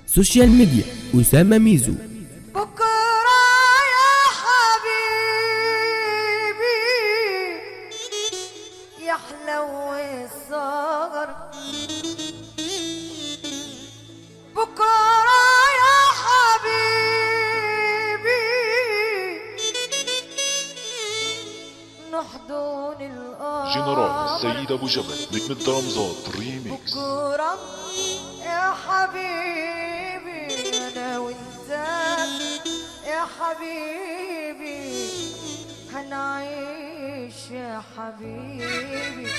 سوشيال ميديا أسامة ميزو بكرة يا حبيبي يحلو الصغر بكرة يا حبيبي نحضن الأرض جنرال السيد ابو جبل نجم الدرامزات ريميكس بكرة يا حبيبي أنا وأنت يا حبيبي هنعيش يا حبيبي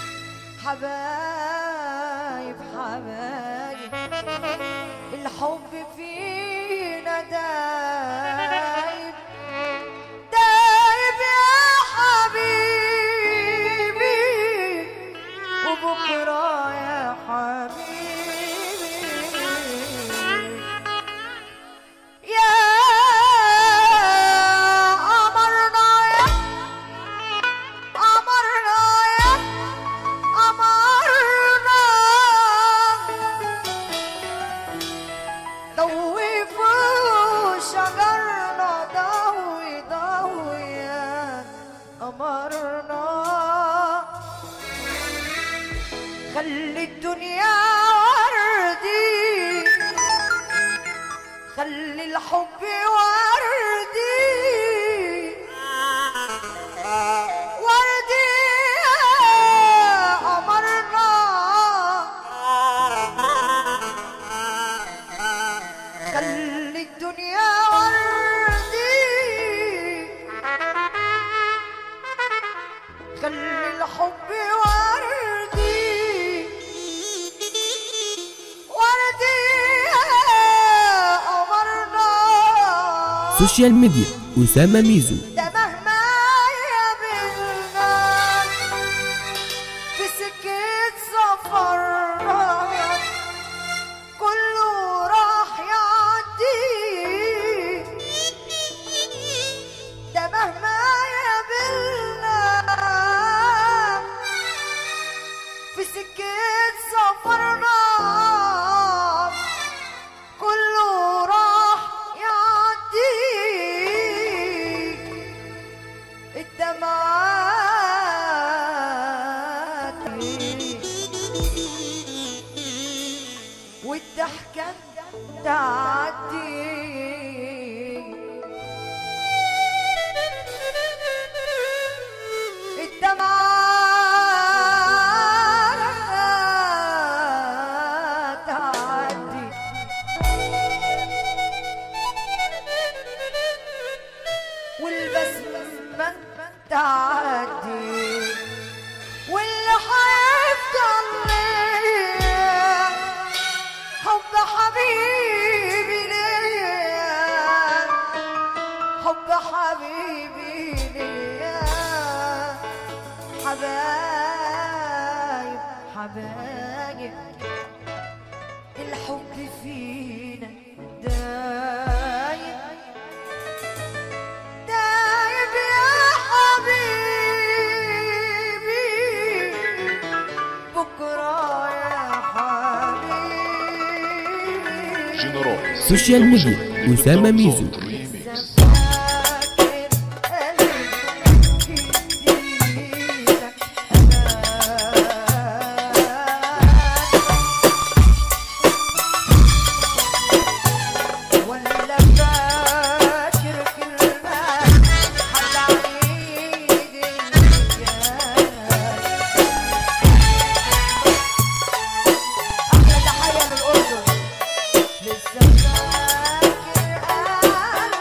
حبايب حبايب الحب فينا دايب دايب يا حبيبي وبكرة يا حبيبي يا قمرنا يا قمرنا يا قمرنا ضوي فوق شجرنا ضوي ضوي يا قمرنا خلي الدنيا وردي خلي الحب وردي وردي يا قمرنا خلي الدنيا وردي خلي الحب وردي وردي يا قمرنا سوشيال ميديا أسامة ميزو ده مهما يقابلنا في سكة سفرنا كله راح يعدي ده مهما يقابلنا في سكة سفرنا كله راح يعدي الدمعات والضحكة تعدي الدمعات تعدي والبسمة تعدي واللي حيفضل ليا حب حبيبي ليا حب حبيبي ليا حبايب حبايب الحب فينا دايب دايب يا حبيبي بكرة يا حبيبي جنرال سوشيال ميديا أسامة ميزو ريميكس فاكر قلبي جديدك أنا ولا فاكر كلمات على عيد الجاي أحلى تحية من الأردن لسه فاكر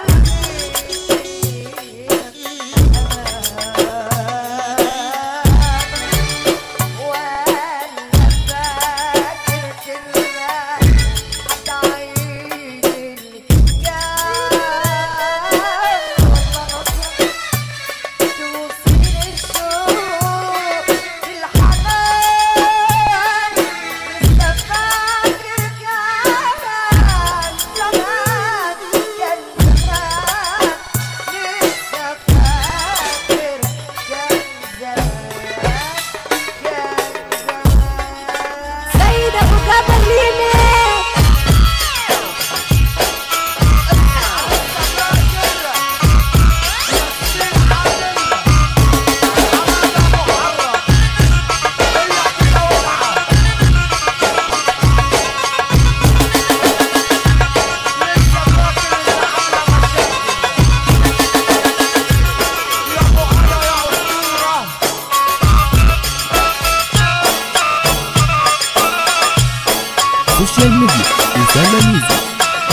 سوشيال ميديا أسامة ميزو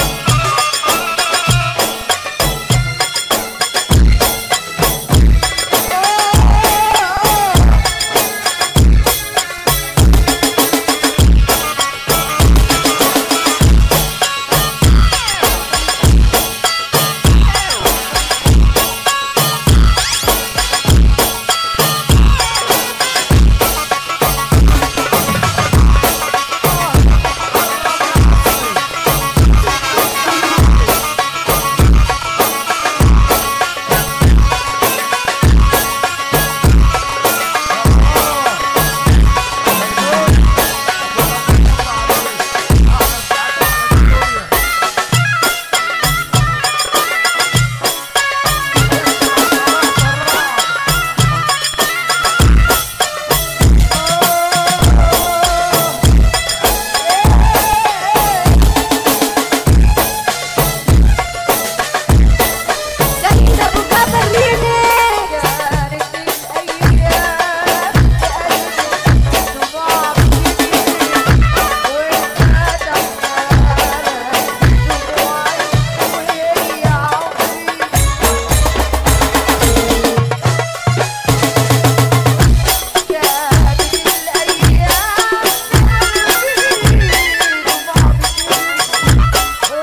سيد ابو جبل ريمي كانت الايام دموع بتجري وانت دمعنا دموعي وهي عمري كانت الايام دموع بتجري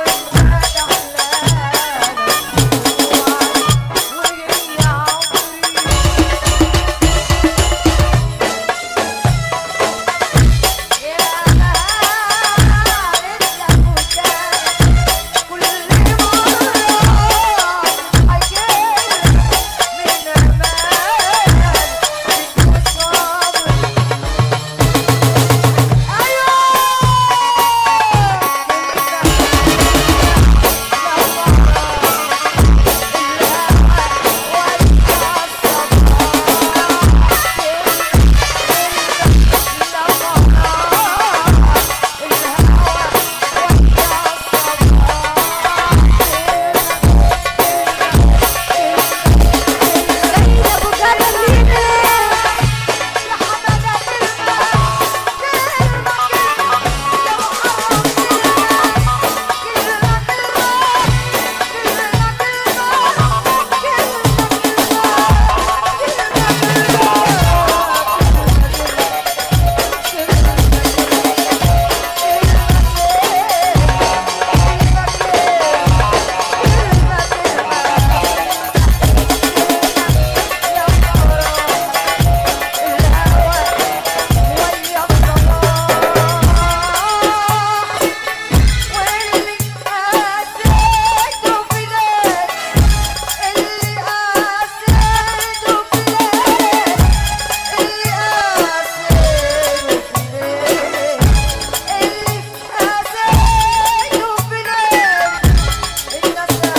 واللي قاسيته في ليل اللي قاسيته في ليل اللي قاسيته في ليل اللي قاسيته في ليل اتنسى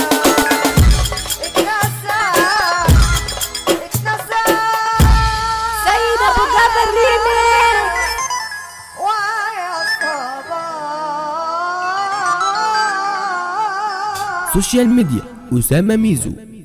اتنسى اتنسى سيد ابو جبل ريمي ويا صباح سوشيال ميديا أسامة ميزو